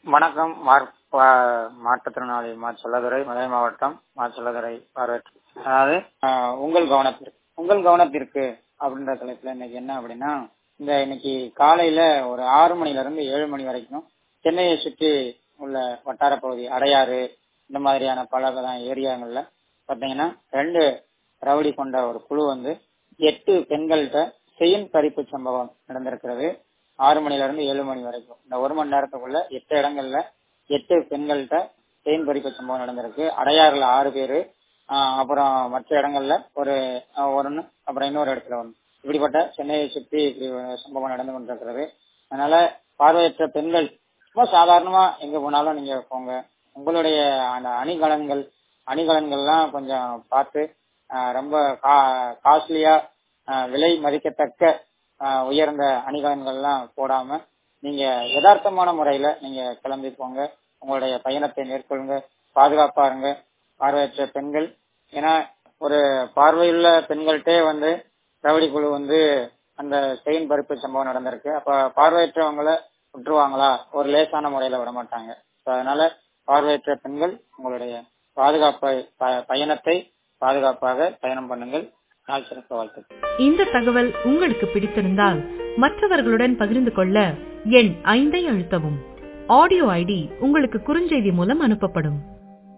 வணக்கம் மார்- பா- மாற்றுத்திறனாளி மா செல்லதுரை மதுரை மாவட்டம் மா செல்லதுரை பார்வையற்ற அதாவது ஆஹ், உங்கள் கவனத்திற்கு உங்கள் கவனத்திற்கு அப்படின்ற தலைப்புல இன்னைக்கு என்ன அப்படின்னா இந்த இன்னைக்கு காலையில ஒரு ஆறு மணில இருந்து ஏழு மணி வரைக்கும் சென்னையை சுற்றி உள்ள வட்டார பகுதி அடையாறு இந்த மாதிரியான பல பல ஏரியாங்கள்ல பாத்தீங்கன்னா ரெண்டு ரவுடி கொண்ட ஒரு குழு வந்து எட்டு பெண்கள்கிட்ட செயின் பறிப்பு சம்பவம் நடந்திருக்கிறது ஆறு மணில இருந்து ஏழு மணி வரைக்கும் இந்த ஒரு மணி நேரத்துக்குள்ள எட்டு இடங்கள்ல எட்டு பெண்கள்கிட்ட செயின் பறிப்பு சம்பவம் நடந்திருக்கு அடையாறுல ஆறு பேரு ஆஹ் அப்புறம் மற்ற இடங்கள்ல ஒரு ஆஹ் ஒன்னு அப்புறம் இன்னொரு இடத்துல ஒன்று இப்படிப்பட்ட சென்னையை சுற்றி இப்படி ஒரு சம்பவம் நடந்து கொண்டிருக்கிறது அதனால பார்வையற்ற பெண்கள் சும்மா சாதாரணமா எங்க போனாலும் நீங்க போங்க உங்களுடைய அந்த அணிகலன்கள் அணிகலன்கள்லாம் கொஞ்சம் பார்த்து ஆஹ் ரொம்ப காஸ்ட்லியா விலை மதிக்கத்தக்க ஆஹ் உயர்ந்த அணிகலன்கள்லாம் போடாம நீங்க யதார்த்தமான முறையில நீங்க கிளம்பி போங்க உங்களுடைய பயணத்தை மேற்கொள்ளுங்க பாதுகாப்பா இருங்க பார்வையற்ற பெண்கள் ஏன்னா ஒரு பார்வையுள்ள பெண்கள்கிட்டே வந்து ரவுடி குழு வந்து அந்த செயின் பருப்பு சம்பவம் நடந்திருக்கு அப்ப பார்வையற்றவங்கள விட்டுருவாங்களா ஒரு லேசான முறையில விட மாட்டாங்க So, அதனால பார்வையற்ற பெண்கள் உங்களுடைய பாதுகாப்பை ப- பயணத்தை பாதுகாப்பாக பயணம் பண்ணுங்கள் நாள் சிறப்பு வாழ்த்துக்கள் இந்த தகவல் உங்களுக்கு பிடித்திருந்தால் மற்றவர்களுடன் பகிர்ந்து கொள்ள எண் ஐந்தை அழுத்தவும் ஆடியோ ஐடி உங்களுக்கு குறுஞ்செய்தி மூலம் அனுப்பப்படும்